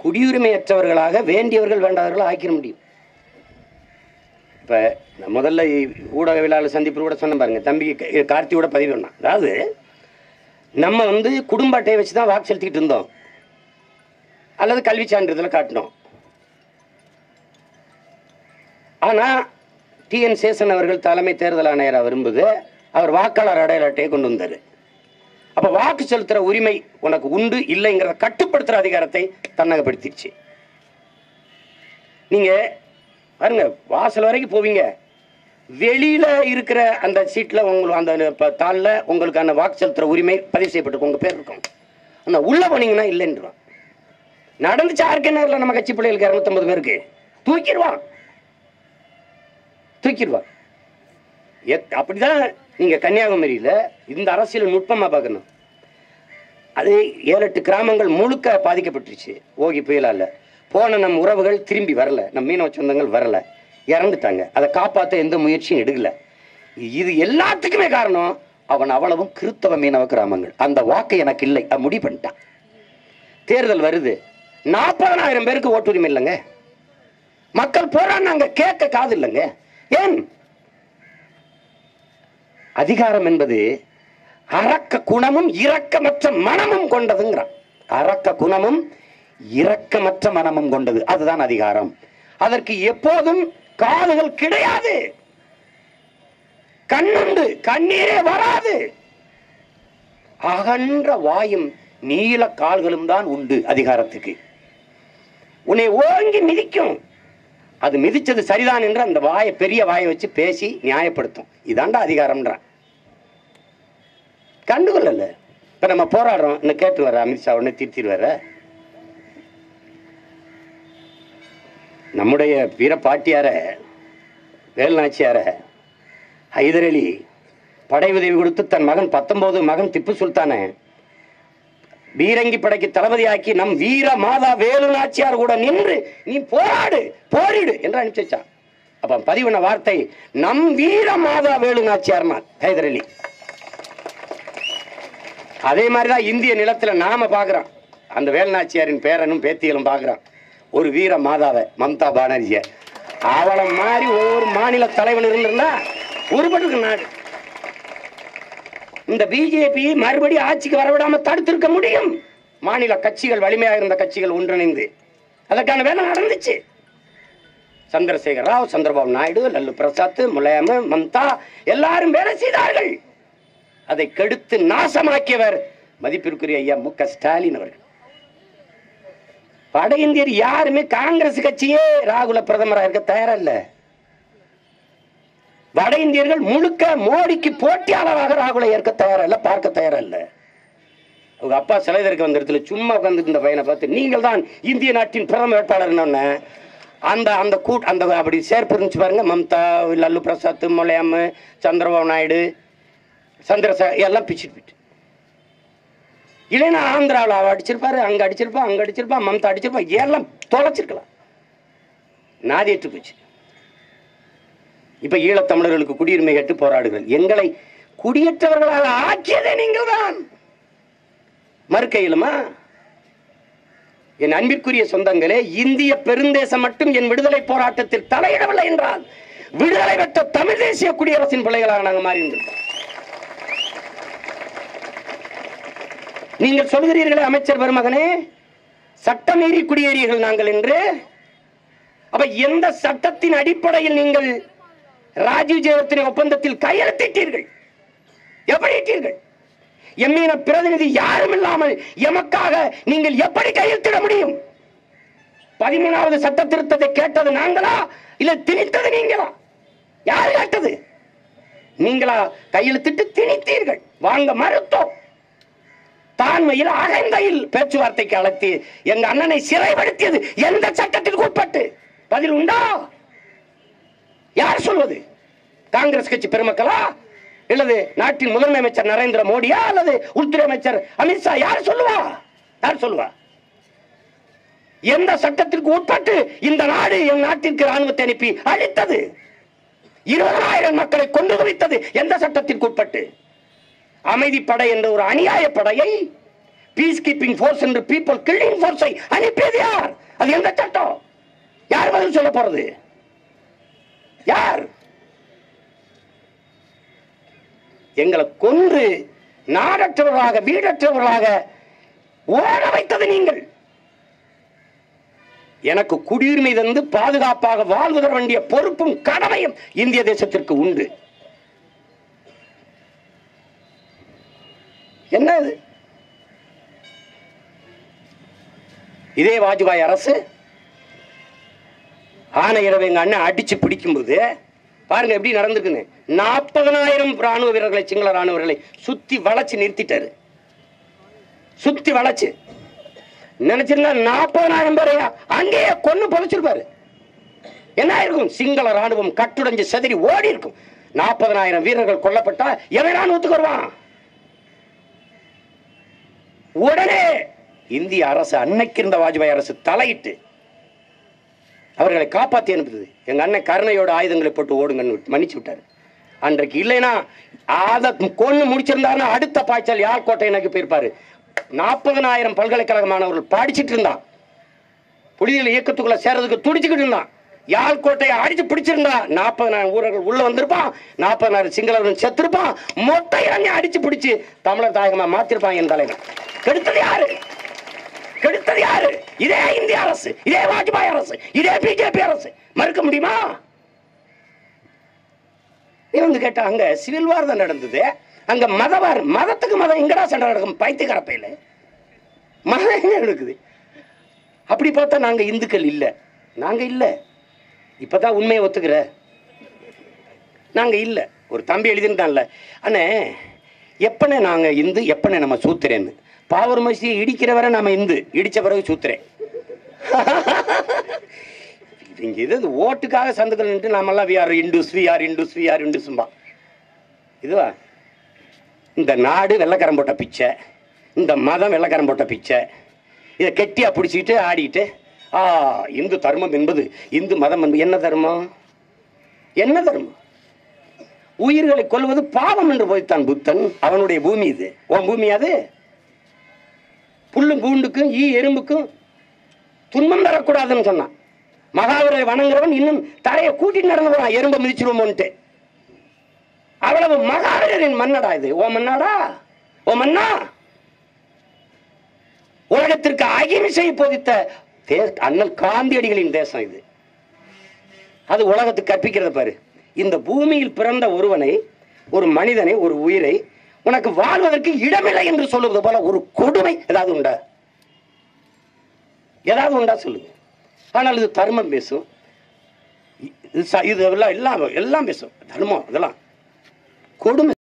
குடியுரிமையற்றவர்களாக வேண்டியவர்கள் வேண்டாதவர்கள் ஆக்கிட முடியும் இப்போ நான் முதல்ல ஊடகவியலாளர் சந்திப்பு கூட சொன்ன பாருங்க தம்பி க- கார்த்தியோட பதிவு பண்ணான் அதாவது நம்ம வந்து குடும்ப அட்டையை வச்சு தான் வாக்கு செலுத்திக்கிட்டு இருந்தோம் அல்லது கல்வி சான்றிதழை காட்டினோம் ஆனால் டிஎன் சேசன் அவர்கள் தலைமை தேர்தல் ஆணையராக விரும்புது அவர் வாக்காளர் அடையாள அட்டையை கொண்டு வந்தார் அப்போ வாக்கு செலுத்துகிற உரிமை உனக்கு உண்டு இல்லைங்கிறத கட்டுப்படுத்துகிற அதிகாரத்தை தன்னகப்படுத்திடுச்சு நீங்கள் பாருங்க வாசல் வரைக்கும் போவீங்க வெளியில இருக்கிற அந்த சீட்டில் உங்களுக்கு அந்த ப- தாள்ல உங்களுக்கான வாக்கு செலுத்துற உரிமை பதிவு செய்யப்பட்டு உங்க பேர் இருக்கும் அந்த உள்ள போனீங்கன்னா இல்லைன்றான் நடந்துச்சு ஆர்கே நேரில் நம்ம கட்சி பிள்ளைகளுக்கு இரநூத்தம்பது பேருக்கு தூக்கிடுவான் தூக்கிடுவான் எத் அப்படிதான் நீங்க கன்னியாகுமரியில இந்த அரசியல் நுட்பமா பார்க்கணும் அது ஏழு எட்டு கிராமங்கள் முழுக்க பாதிக்கப்பட்டுருச்சு ஓகி புயலால போன நம் உறவுகள் திரும்பி வரல நம் மீனவ சொந்தங்கள் வரல இறந்துட்டாங்க அதை காப்பாற்ற எந்த முயற்சியும் எடுக்கல இது எல்லாத்துக்குமே காரணம் அவன் அவ்வளவும் கிறித்தவ மீனவ கிராமங்கள் அந்த வாக்கு எனக்கு இல்லை அது முடிவு பண்ணிட்டான் தேர்தல் வருது நாற்பதனாயிரம் பேருக்கு ஓட்டுரிமை இல்லைங்க மக்கள் போராடினாங்க கேட்க காது இல்லைங்க ஏன் அதிகாரம் என்பது அரக்க குணமும் இரக்கமற்ற மனமும் கொண்டதுங்கிறான் அரக்க குணமும் இரக்கமற்ற மனமும் கொண்டது அதுதான் அதிகாரம் அதற்கு எப்போதும் காதுகள் கிடையாது கண்ணுண்டு கண்ணீரே வராது அகன்ற வாயும் நீல கால்களும் தான் உண்டு அதிகாரத்துக்கு உன்னை ஓங்கி மிதிக்கும் அது மிதிச்சது சரிதான் என்று அந்த வாயை பெரிய வாயை வச்சு பேசி நியாயப்படுத்தும் இதாண்டா அதிகாரம்ன்றான் கண்டுகொள்ளல இப்ப நம்ம போராடுறோம் இன்னும் கேட்டு வர அமித்ஷா உடனே திருத்திட்டு வர நம்முடைய வீர பாட்டியார வேலுநாச்சியார ஹைதர் அலி படை உதவி கொடுத்து தன் மகன் பத்தொன்பது மகன் திப்பு சுல்தானை பீரங்கி படைக்கு தளபதியாக்கி நம் வீர மாதா வேலு நாச்சியார் கூட நின்று நீ போராடு போரிடு என்று அனுப்பிச்சு வச்சான் அப்ப பதிவுன வார்த்தை நம் வீர மாதா வேலு நாச்சியார்னா ஹைதர் அலி அதே மாதிரிதான் இந்திய நிலத்துல நாம பாக்குறோம் அந்த வேலுநாச்சியாரின் பேரனும் பேத்திகளும் பாக்குறோம் ஒரு வீர மாதாவை மம்தா பானர்ஜிய அவளை மாதிரி ஒவ்வொரு மாநில தலைவன் இருந்திருந்தா உருப்பட்டு நாடு இந்த பிஜேபி மறுபடி ஆட்சிக்கு வரவிடாம தடுத்திருக்க முடியும் மாநில கட்சிகள் வலிமையாக இருந்த கட்சிகள் ஒன்றிணைந்து அதற்கான வேலை நடந்துச்சு சந்திரசேகர் ராவ் சந்திரபாபு நாயுடு லல்லு பிரசாத் முலாயம மம்தா எல்லாரும் வேலை செய்தார்கள் அதை கெடுத்து நாசமாக்கியவர் மதிப்பிற்குரிய ஐயா மு க ஸ்டாலின் அவர்கள் வட இந்தியர் யாருமே காங்கிரஸ் கட்சியே ராகுல பிரதமராக இருக்க தயாரா இல்ல வட இந்தியர்கள் முழுக்க மோடிக்கு போட்டியாளராக ராகுலை ஏற்க தயாரா இல்ல பார்க்க தயாரா இல்ல அவங்க அப்பா சிலை திறக்க வந்த இடத்துல சும்மா உட்காந்துட்டு இந்த பையனை பார்த்து நீங்கள் தான் இந்திய நாட்டின் பிரதம வேட்பாளர் அந்த அந்த கூட் அந்த அப்படி சேர்ப்பு இருந்துச்சு பாருங்க மம்தா லல்லு பிரசாத் முலையாம் சந்திரபாபு நாயுடு சந்திரசேகர் எல்லாம் பிச்சுட்டு போயிட்டு இல்லைன்னா ஆந்திராவில் அவ அடிச்சிருப்பாரு அங்க அடிச்சிருப்பா அங்க அடிச்சிருப்பா மம்தா அடிச்சிருப்பா எல்லாம் தொலைச்சிருக்கலாம் நாதியற்று போச்சு இப்ப ஈழத்தமிழர்களுக்கு குடியுரிமை கேட்டு போராடுகள் எங்களை குடியேற்றவர்களாக ஆக்கியதே நீங்கள் தான் மறுக்க இயலுமா என் அன்பிற்குரிய சொந்தங்களே இந்திய பெருந்தேசம் மட்டும் என் விடுதலை போராட்டத்தில் தலையிடவில்லை என்றால் விடுதலை பெற்ற தமிழ் தேசிய குடியரசின் பிள்ளைகளாக நாங்கள் மாறி இருந்திருக்கோம் நீங்கள் சொல்கிறீர்களே அமைச்சர் பெருமகனே சட்டமீறி குடியேறியர்கள் நாங்கள் என்று அப்ப எந்த சட்டத்தின் அடிப்படையில் நீங்கள் ராஜீவ் ஜெயவர்த்தனை ஒப்பந்தத்தில் கையெழுத்திட்டீர்கள் எப்படி இட்டீர்கள் எம்மீன பிரதிநிதி யாரும் இல்லாமல் எமக்காக நீங்கள் எப்படி கையெழுத்திட முடியும் பதிமூணாவது சட்ட திருத்தத்தை கேட்டது நாங்களா இல்ல திணித்தது நீங்களா யார் கேட்டது நீங்களா கையெழுத்திட்டு திணித்தீர்கள் வாங்க மறுத்தோம் தான்மையில் அகந்தையில் பேச்சுவார்த்தைக்கு அழைத்து எங்க அண்ணனை சிறைப்படுத்தியது எந்த சட்டத்திற்கு உட்பட்டு பதில் உண்டா யார் சொல்வது காங்கிரஸ் கட்சி பெருமக்களா இல்லது நாட்டின் முதன்மை அமைச்சர் நரேந்திர மோடியா அல்லது உள்துறை அமைச்சர் அமித்ஷா யார் சொல்லுவா யார் சொல்லுவா எந்த சட்டத்திற்கு உட்பட்டு இந்த நாடு என் நாட்டிற்கு ராணுவத்தை அனுப்பி அழித்தது இருபதாயிரம் மக்களை கொண்டு குவித்தது எந்த சட்டத்திற்கு உட்பட்டு அமைதிப்படை என்ற ஒரு அநியாய படையை பீஸ் கீப்பிங் ஃபோர்ஸ் என்று பீப்புள் கில்லிங் ஃபோர்ஸை அனுப்பியது யார் அது எந்த சட்டம் யார் பதில் சொல்ல போறது யார் எங்களை கொன்று நாடற்றவர்களாக வீடற்றவர்களாக ஓட வைத்தது நீங்கள் எனக்கு குடியுரிமை தந்து பாதுகாப்பாக வாழ்வதற வேண்டிய பொறுப்பும் கடமையும் இந்திய தேசத்திற்கு உண்டு என்ன இது இதே வாஜ்பாய் அரசு ஆணையரவை எங்க அண்ணன் அடிச்சு பிடிக்கும்போது பாருங்க எப்படி நடந்திருக்குன்னு நாற்பதனாயிரம் ராணுவ வீரர்களை சிங்கள ராணுவ வீரர்களை சுத்தி வளைச்சு நிறுத்திட்டாரு சுத்தி வளைச்சு நினைச்சிருந்தா நாற்பதனாயிரம் பேரை அங்கேயே கொன்னு புதைச்சிருப்பாரு என்ன இருக்கும் சிங்கள ராணுவம் கட்டுடைஞ்சு செதறி ஓடி இருக்கும் நாற்பதனாயிரம் வீரர்கள் கொல்லப்பட்டா எவன் ராணுவத்துக்கு வருவான் உடனே இந்திய அரசு அன்னைக்கு இருந்த வாஜ்பாய் அரசு தலையிட்டு அவர்களை காப்பாற்றி அனுப்புது எங்க அண்ணன் கருணையோட ஆயுதங்களை போட்டு ஓடுங்கன்னு விட்டு- மன்னிச்சு விட்டாரு அன்றைக்கு இல்லைன்னா அதை கொண்டு முடிச்சிருந்தாருன்னா அடுத்த பாய்ச்சல் யார் கோட்டை நோக்கி போயிருப்பாரு நாற்பதனாயிரம் பல்கலைக்கழக மாணவர்கள் படிச்சிட்டு இருந்தான் புலிகள் இயக்கத்துக்குள்ள சேர்றதுக்கு துடிச்சுக்கிட்டு இருந்தான் யாழ் கோட்டையை அடிச்சு பிடிச்சிருந்தா நாற்பதனாயிரம் ஊரர்கள் உள்ள வந்திருப்பான் நாற்பதனாயிரம் சிங்களவர்கள் செத்திருப்பான் மொட்டை இறங்கி அடிச்சு பிடிச்சு தமிழர் தாயகமா மாத்திருப்பான் என் தலைவன் கெடுத்தது யாரு கெடுத்தது யாரு இதே இந்திய அரசு இதே வாஜ்பாய் அரசு இதே பிஜேபி அரசு மறுக்க முடியுமா நீ வந்து கேட்டா அங்க சிவில் வார் தான் நடந்தது அங்க மதவார் மதத்துக்கு மதம் எங்கடா சண்டை நடக்கும் பைத்திய கரப்பையில மதம் எங்க நடக்குது அப்படி பார்த்தா நாங்க இந்துக்கள் இல்ல நாங்க இல்ல இப்பதான் உண்மையை ஒத்துக்கிற நாங்க இல்ல ஒரு தம்பி எழுதிருந்தான்ல அண்ணே எப்பனே நாங்க இந்து எப்பனே நம்ம சூத்திரேன்னு பாவூர் மசியை இடிக்கிற வரை நாம இந்து இடிச்ச பிறகு சூத்திரேன் இங்க இது இந்த ஓட்டுக்காக சந்துக்கள் நின்று நாமெல்லாம் we are Hindus we are Hindus we are இண்டூஸ்ம்பா இதுவா இந்த நாடு வெள்ளக்காரன் போட்ட பிச்சை இந்த மதம் வெள்ளக்காரன் போட்ட பிச்சை இதை கெட்டியா பிடிச்சிக்கிட்டு ஆடிட்டு ஆ இந்து தர்மம் என்பது இந்து மதம் என்பது என்ன தர்மம் என்ன தர்மம் உயிர்களை கொல்வது பாவம் என்று போய்த்தான் புத்தன் அவனுடைய பூமி இது உன் பூமி அது புல்லும் பூண்டுக்கும் ஈ எறும்புக்கும் துன்பம் தரக்கூடாதுன்னு சொன்னான் மகாவீரரை வணங்குறவன் இன்னும் தலையை கூட்டிட்டு நடந்து போறான் எறும்பை மிதிச்சிருவோமோன்ட்டு அவ்வளவு மகாவீரரின் மன்னடா இது ஓ மன்னாடா ஓ மன்னா உலகத்திற்கு அகிம்சை போதித்த தே- அண்ணல் காந்தியடிகளின் தேசம் இது அது உலகத்துக்கு கற்பிக்கிறத பாரு இந்த பூமியில் பிறந்த ஒருவனை ஒரு மனிதனை ஒரு உயிரை உனக்கு வாழ்வதற்கு இடமில்லை என்று சொல்லுவது போல ஒரு கொடுமை ஏதாவது உண்டா ஏதாவது உண்டா சொல்லுங்க ஆனால் இது தர்மம் பேசும் இது ச- இது எல்லாம் எல்லாம் எல்லாம் பேசும் தர்மம் அதெல்லாம் கொடுமை